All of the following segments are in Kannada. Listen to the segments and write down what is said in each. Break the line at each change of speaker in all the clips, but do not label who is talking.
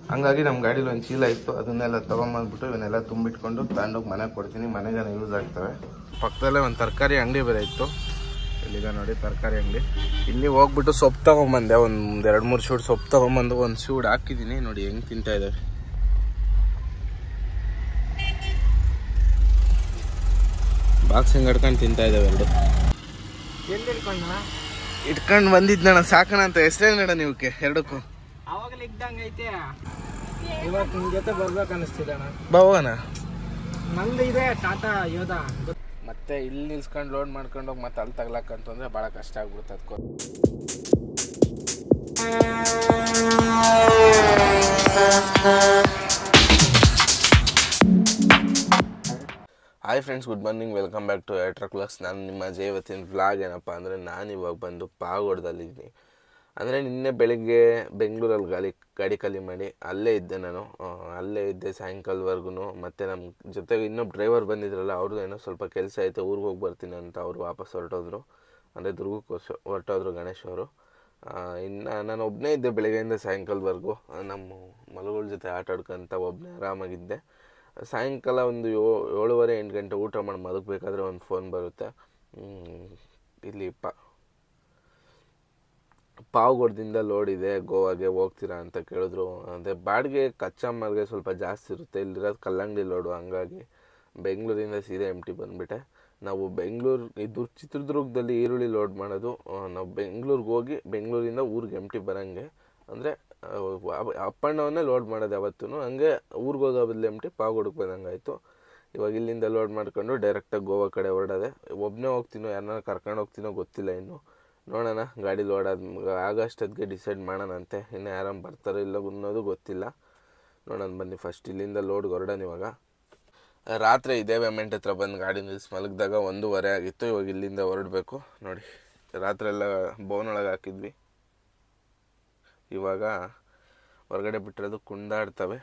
ಹಂಗಾಗಿ ನಮ್ಮ ಗಾಡೀಲಿ ಒಂದು ಚೀಲ ಇತ್ತು ಅದನ್ನೆಲ್ಲ ತೊಗೊಂಬಂದ್ಬಿಟ್ಟು ಇವನ್ನೆಲ್ಲ ತುಂಬಿಟ್ಕೊಂಡು ತಗೊಂಡೋಗಿ ಮನೆಗೆ ಕೊಡ್ತೀನಿ ಮನೆಗೆ ಯೂಸ್ ಆಗ್ತವೆ ಪಕ್ಕದಲ್ಲೇ ಒಂದು ತರಕಾರಿ ಅಂಗಡಿ ಬೇರೆ ಇತ್ತು ಇಲ್ಲಿಗ ನೋಡಿ ತರಕಾರಿ ಅಂಗಡಿ ಇಲ್ಲಿ ಹೋಗ್ಬಿಟ್ಟು ಸೊಪ್ಪು ತೊಗೊಂಬಂದೆ ಒಂದು ಎರಡು ಮೂರು ಶೂಡ್ ಸೊಪ್ಪು ತೊಗೊಂಬಂದು ಒಂದು ಶೂಡ್ ಹಾಕಿದ್ದೀನಿ ನೋಡಿ ಹೆಂಗೆ ತಿಂತಾ ಇದ್ದಾವೆ ಬಾಕ್ಸಿಂಗ್ ಹಿಡ್ಕೊಂಡು ತಿಂತಾ ಇದ್ದಾವೆ ಎರಡು
ಎಲ್ಲಿ ಇಟ್ಕೊಂಡ
ಇಟ್ಕೊಂಡು ಬಂದಿದ್ನಣ್ಣ ಸಾಕಣ ಅಂತ ಹೆಸ್ರೇನಡ ನೀವಕ್ಕೆ ಎರಡಕ್ಕೂ
ಅವಾಗಲೇ ಇದ್ದಂಗೈತೆ ಇವತ್ತು ನಿಮ್ ಜೊತೆ ಬರ್ಬೇಕು ಅನಿಸ್ತಿದಣ್ಣ
ಬಾವನ
ನಂದು ಇದೆ ಟಾಟಾ ಯೋಧ
ಮತ್ತೆ ಇಲ್ಲಿ ನಿಲ್ಸ್ಕೊಂಡು ಲೋಡ್ ಮಾಡ್ಕೊಂಡು ಹೋಗಿ ಮತ್ತೆ ಅಲ್ಲಿ ತಗ್ಲಾಕಂತಂದ್ರೆ ಭಾಳ ಕಷ್ಟ ಆಗ್ಬಿಡುತ್ತೆ ಅದಕ್ಕೂ hi friends good morning welcome back to ಏಟ್ರಾ ಕ್ಲಾಕ್ಸ್ ನಾನು ನಿಮ್ಮ ಜಯವತ್ತಿನ ವ್ಲಾಗ್ ಏನಪ್ಪ ಅಂದರೆ ನಾನು ಇವಾಗ ಬಂದು ಪಾವಗಡದಲ್ಲಿದ್ದೀನಿ ಅಂದರೆ ನಿನ್ನೆ ಬೆಳಿಗ್ಗೆ ಬೆಂಗಳೂರಲ್ಲಿ ಗಾಡಿ ಗಾಡಿ ಖಾಲಿ ಮಾಡಿ ಅಲ್ಲೇ ಇದ್ದೆ ನಾನು ಆ, ಅಲ್ಲೇ ಇದ್ದೆ ಸಾಯಂಕಾಲವರೆಗೂ ಮತ್ತು ನಮ್ಮ ಜೊತೆಗೆ ಇನ್ನೊಬ್ಬ ಡ್ರೈವರ್ ಬಂದಿದ್ರಲ್ಲ ಅವ್ರದ್ದು ಏನೋ ಸ್ವಲ್ಪ ಕೆಲಸ ಐತೆ ಊರಿಗೆ ಹೋಗಿ ಬರ್ತೀನಿ ಅಂತ ಅವರು ವಾಪಸ್ ಹೊರಟೋದ್ರು ಅಂದರೆ ದುರ್ಗಕ್ಕೆ ಹೊಸ ಹೊರಟೋದ್ರು ಗಣೇಶ್ ಅವರು ಇನ್ನು ನಾನು ಒಬ್ಬನೇ ಇದ್ದೆ ಬೆಳಗ್ಗೆಯಿಂದ ಸಾಯಂಕಾಲವರೆಗೂ ಆ, ನಮ್ಮ ಮಲಗಳ ಜೊತೆ ಆಟ ಆಡ್ಕೊಂತ ಒಬ್ಬನೇ ಆರಾಮಾಗಿದ್ದೆ ಸಾಯಂಕಾಲ ಒಂದು ಯೋ ಏಳುವರೆ ಎಂಟು ಗಂಟೆ ಊಟ ಮಾಡಿ ಮಲಗಬೇಕಾದ್ರೆ ಒಂದು ಫೋನ್ ಬರುತ್ತೆ ಹ್ಮ್, ಇಲ್ಲಿ ಪ ಪಾವಗಡದಿಂದ ಲೋಡ್ ಇದೆ ಗೋವಾಗೆ ಹೋಗ್ತೀರಾ ಅಂತ ಕೇಳಿದ್ರು ಅದೇ ಬಾಡಿಗೆ ಕಚ್ಚಾ ಮಾಲ್ಗೆ ಸ್ವಲ್ಪ ಜಾಸ್ತಿ ಇರುತ್ತೆ ಇಲ್ಲಿರೋದು ಕಲ್ಲಂಗಡಿ ಲೋಡು ಹಂಗಾಗಿ ಬೆಂಗಳೂರಿಂದ ಸೀದಾ ಎಮ್ ಟಿ ಬಂದುಬಿಟ್ಟೆ ನಾವು ಬೆಂಗಳೂರು ಇದು ಚಿತ್ರದುರ್ಗದಲ್ಲಿ ಈರುಳ್ಳಿ ಲೋಡ್ ಮಾಡೋದು ಆ, ನಾವು ಬೆಂಗಳೂರಿಗೆ ಹೋಗಿ ಬೆಂಗಳೂರಿಂದ ಊರಿಗೆ ಎಮ್ ಟಿ ಬರೋಂಗೆ ಅಂದರೆ ಅಪ್ ಆ್ಯಂಡ್ ಡೌನೇ ಲೋಡ್ ಮಾಡೋದು ಯಾವತ್ತೂ ಹಂಗೆ ಊರಿಗೆ ಹೋಗೋ ಬದಲು ಎಮ್ ಟಿ ಪಾವಗಡಕ್ಕೆ ಬಂದಂಗಾಯಿತು ಇವಾಗ ಇಲ್ಲಿಂದ ಲೋಡ್ ಮಾಡ್ಕೊಂಡು ಡೈರೆಕ್ಟಾಗಿ ಗೋವಾ ಕಡೆ ಹೊರಡೋದೆ ಒಬ್ಬನೇ ಹೋಗ್ತೀನೋ ಯಾರನ್ನ ಕರ್ಕೊಂಡು ಹೋಗ್ತೀನೋ ಗೊತ್ತಿಲ್ಲ ಇನ್ನು ನೋಡೋಣ ಗಾಡಿ ಲೋಡ್ ಆದ ಆಗಷ್ಟೊತ್ತಿಗೆ ಡಿಸೈಡ್ ಮಾಡೋಣಂತೆ ಇನ್ನು ಯಾರನ್ನ ಬರ್ತಾರೋ ಇಲ್ಲ ಅನ್ನೋದು ಗೊತ್ತಿಲ್ಲ ನೋಡೋಣ ಬನ್ನಿ ಫಸ್ಟ್ ಇಲ್ಲಿಂದ ಲೋಡ್ಗೆ ಹೊರಡೋಣ ಇವಾಗ ರಾತ್ರಿ ಇದೇ ಪೇಮೆಂಟ್ ಹತ್ರ ಬಂದು ಗಾಡಿ ನಿಲ್ಸಿ ಮಲಗಿದಾಗ ಒಂದೂವರೆ ಆಗಿತ್ತು ಇವಾಗ ಇಲ್ಲಿಂದ ಹೊರಡಬೇಕು ನೋಡಿ ರಾತ್ರಿ ಎಲ್ಲ ಬೋನೊಳಗೆ ಹಾಕಿದ್ವಿ ಇವಾಗ ಹೊರಗಡೆ ಬಿಟ್ಟಿರೋದು ಕುಂದಾಡ್ತವೆ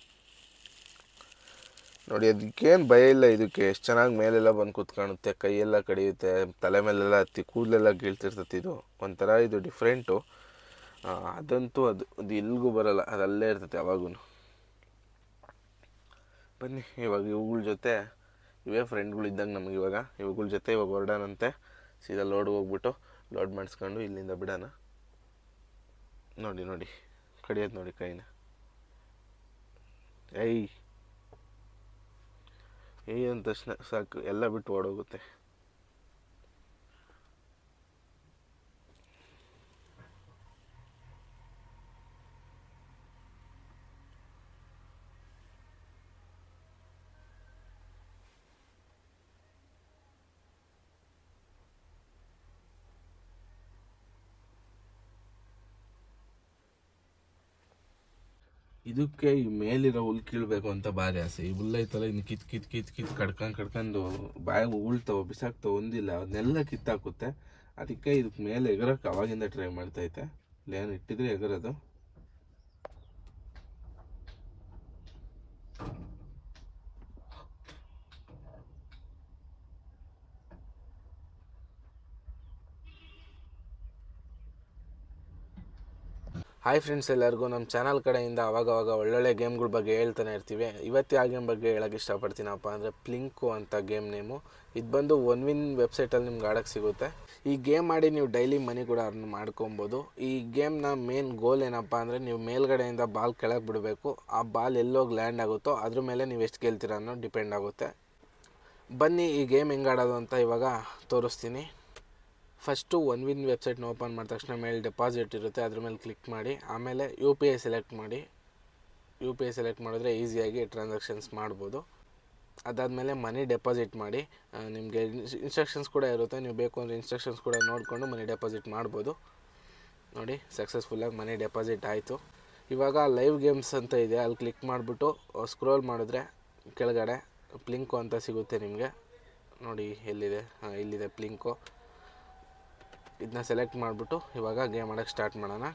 ನೋಡಿ ಅದಕ್ಕೇನು ಭಯ ಇಲ್ಲ ಇದಕ್ಕೆ ಎಷ್ಟು ಚೆನ್ನಾಗಿ ಮೇಲೆಲ್ಲ ಬಂದು ಕೂತ್ಕೊಳ್ಳುತ್ತೆ ಕೈಯೆಲ್ಲ ಕಡಿಯುತ್ತೆ ತಲೆ ಮೇಲೆಲ್ಲ ಹತ್ತಿ ಕೂದಲೆಲ್ಲ ಗೀಳ್ತಿರ್ತೈತೆ ಇದು ಒಂಥರ ಇದು ಡಿಫ್ರೆಂಟು ಅದಂತೂ ಅದು ಅದು ಎಲ್ಗೂ ಬರಲ್ಲ ಅದು ಅಲ್ಲೇ ಇರ್ತೈತೆ ಯಾವಾಗೂ ಬನ್ನಿ ಇವಾಗ ಇವುಗಳ ಜೊತೆ ಇವೇ ಫ್ರೆಂಡ್ಗಳು ಇದ್ದಂಗೆ ನಮಗೆ ಇವಾಗ ಇವುಗಳ ಜೊತೆ ಇವಾಗ ಹೊರಡೋಣಂತೆ ಸೀದಾ ಲೋಡ್ ಹೋಗ್ಬಿಟ್ಟು ಲೋಡ್ ಮಾಡಿಸ್ಕೊಂಡು ಇಲ್ಲಿಂದ ಬಿಡೋಣ ನೋಡಿ ನೋಡಿ ಕಡಿಯೋದು ನೋಡಿ ಕೈನ ಏಯ್ ಏಯ್ ಅಂದ ತಕ್ಷಣ ಸಾಕು ಎಲ್ಲ ಬಿಟ್ಟು ಓಡೋಗುತ್ತೆ ಇದಕ್ಕೆ ಈ ಮೇಲಿರೋ ಹುಲ್ ಕೀಳ್ಬೇಕು ಅಂತ ಭಾರಿ ಆಸೆ ಈ ಹುಲ್ ಐತಲ್ಲ ಇನ್ನು ಕಿತ್ ಕಿತ್ ಕಿತ್ ಕಿತ್ ಕಡ್ಕೊಂಡು ಕಡ್ಕೊಂಡು ಬಾಯಾಗ ಉಳ್ತಾವ ಬಿಸಾಕ್ತಾವ ಒಂದಿಲ್ಲ ಅದನ್ನೆಲ್ಲ ಕಿತ್ತಾಕುತ್ತೆ ಅದಕ್ಕೆ ಇದಕ್ಕೆ ಮೇಲೆ ಎಗರಕ್ಕೆ ಅವಾಗಿಂದ ಟ್ರೈ ಮಾಡ್ತೈತೆ ಏನು ಇಟ್ಟಿದ್ರೆ ಎಗರೋದು ಹಾಯ್ ಫ್ರೆಂಡ್ಸ್ ಎಲ್ಲರಿಗೂ ನಮ್ಮ ಚಾನಲ್ ಕಡೆಯಿಂದ ಅವಾಗವಾಗ ಒಳ್ಳೊಳ್ಳೆ ಗೇಮ್ಗಳ ಬಗ್ಗೆ ಹೇಳ್ತಾನೆ ಇರ್ತೀವಿ ಇವತ್ತು ಯಾವ ಗೇಮ್ ಬಗ್ಗೆ ಹೇಳೋಕ್ಕೆ ಇಷ್ಟಪಡ್ತೀನಪ್ಪ ಅಂದರೆ ಪ್ಲಿಂಕು ಅಂತ ಗೇಮ್ ನೇಮು ಇದು ಬಂದು ಒನ್ ವಿನ್ ವೆಬ್ಸೈಟಲ್ಲಿ ನಿಮ್ಗೆ ಆಡೋಕ್ಕೆ ಸಿಗುತ್ತೆ ಈ ಗೇಮ್ ಆಡಿ ನೀವು ಡೈಲಿ ಮನಿ ಕೂಡ ಅರ್ನ್ ಮಾಡ್ಕೊಬೋದು ಈ ಗೇಮ್ನ ಮೇನ್ ಗೋಲ್ ಏನಪ್ಪ ಅಂದರೆ ನೀವು ಮೇಲ್ಗಡೆಯಿಂದ ಬಾಲ್ ಕೆಳಗೆ ಬಿಡಬೇಕು ಆ ಬಾಲ್ ಎಲ್ಲೋಗಿ ಲ್ಯಾಂಡ್ ಆಗುತ್ತೋ ಅದ್ರ ಮೇಲೆ ನೀವು ಎಷ್ಟು ಗೆಲ್ತೀರ ಅನ್ನೋ ಡಿಪೆಂಡ್ ಆಗುತ್ತೆ ಬನ್ನಿ ಈ ಗೇಮ್ ಹೆಂಗೆ ಆಡೋದು ಅಂತ ಇವಾಗ ತೋರಿಸ್ತೀನಿ ಫಸ್ಟು ಒನ್ ವಿನ್ ವೆಬ್ಸೈಟ್ನ ಓಪನ್ ಮಾಡಿದ ತಕ್ಷಣ ಮೇಲೆ ಡೆಪಾಸಿಟ್ ಇರುತ್ತೆ ಅದ್ರ ಮೇಲೆ ಕ್ಲಿಕ್ ಮಾಡಿ ಆಮೇಲೆ ಯು ಪಿ ಐ ಸೆಲೆಕ್ಟ್ ಮಾಡಿ ಯು ಪಿ ಐ ಸೆಲೆಕ್ಟ್ ಮಾಡಿದ್ರೆ ಈಸಿಯಾಗಿ ಟ್ರಾನ್ಸಾಕ್ಷನ್ಸ್ ಮಾಡ್ಬೋದು ಅದಾದಮೇಲೆ ಮನಿ ಡೆಪಾಸಿಟ್ ಮಾಡಿ ಆ, ನಿಮಗೆ ಇನ್ಸ್ಟ್ರಕ್ಷನ್ಸ್ ಕೂಡ ಇರುತ್ತೆ ನೀವು ಬೇಕು ಅಂದರೆ ಇನ್ಸ್ಟ್ರಕ್ಷನ್ಸ್ ಕೂಡ ನೋಡಿಕೊಂಡು ಮನಿ ಡೆಪಾಸಿಟ್ ಮಾಡ್ಬೋದು ನೋಡಿ ಸಕ್ಸಸ್ಫುಲ್ಲಾಗಿ ಮನಿ ಡೆಪಾಸಿಟ್ ಆಯಿತು ಇವಾಗ ಲೈವ್ ಗೇಮ್ಸ್ ಅಂತ ಇದೆ ಅಲ್ಲಿ ಕ್ಲಿಕ್ ಮಾಡಿಬಿಟ್ಟು ಸ್ಕ್ರೋಲ್ ಮಾಡಿದ್ರೆ ಕೆಳಗಡೆ ಪ್ಲಿಂಕು ಅಂತ ಸಿಗುತ್ತೆ ನಿಮಗೆ ನೋಡಿ ಎಲ್ಲಿದೆ ಹಾಂ ಇಲ್ಲಿದೆ ಪ್ಲಿಂಕು ಇದನ್ನ ಸೆಲೆಕ್ಟ್ ಮಾಡಿಬಿಟ್ಟು ಇವಾಗ ಗೇಮ್ ಆಡೋಕ್ಕೆ ಸ್ಟಾರ್ಟ್ ಮಾಡೋಣ